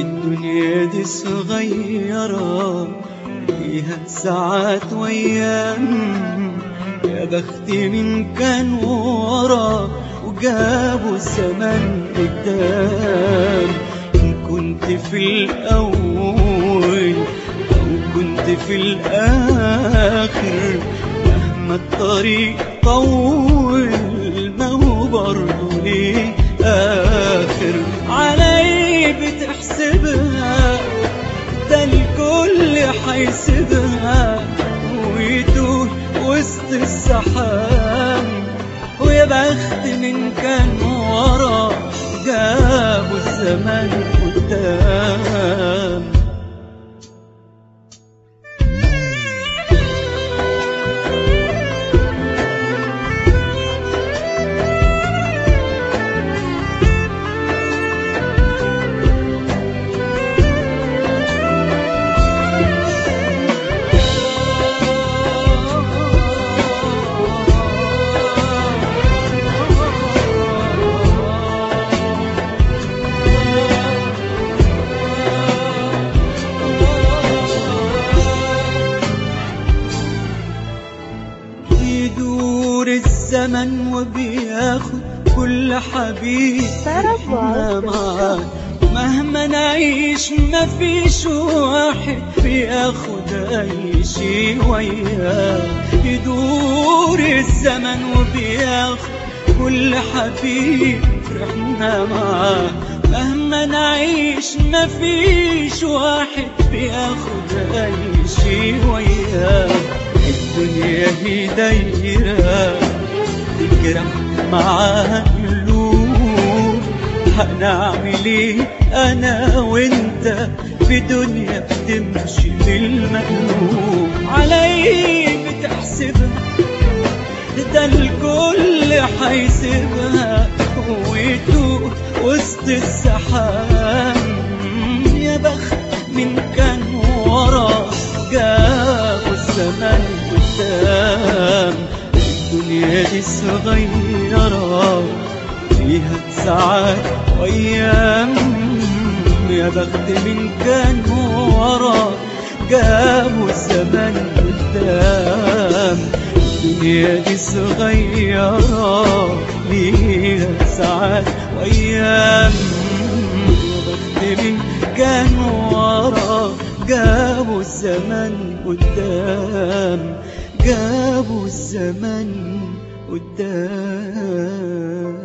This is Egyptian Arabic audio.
الدنيا دي صغيرة فيها ساعات وأيام يا بختي من كان ورا وجابوا الزمن قدام إن كنت في الأول أو كنت في الآخر مهما الطريق طول ما هو برضه ليه آخر علي بتحسبها ده الكل حيسيبها ويتوه وسط السحاب ويا بخت من كان ورا جابوا الزمان قدام يدور الزمن وبياخد كل حبيب احنا معاه مهما نعيش مفيش واحد بياخد اي شي وياه يدور الزمن وبياخد كل حبيب فرحنا معاه مهما نعيش مفيش واحد بياخد اي شي وياه الدنيا هي دايرة تجرح معاها قلوب هنعمل ايه انا وانت في دنيا بتمشي بالمقلوب علي بتحسبها ده الكل حيسيبها ويتوه وسط السحاب يا بخت من كان ورا جابوا الزمن قدام الدنيا دي صغيرة فيها ساعات وأيام يا بخت من كان ورا جابوا الزمن قدام الدنيا دي صغيرة ليها ساعات وأيام يا بخت من كان ورا جابوا الزمن قدام جابوا الزمن قدام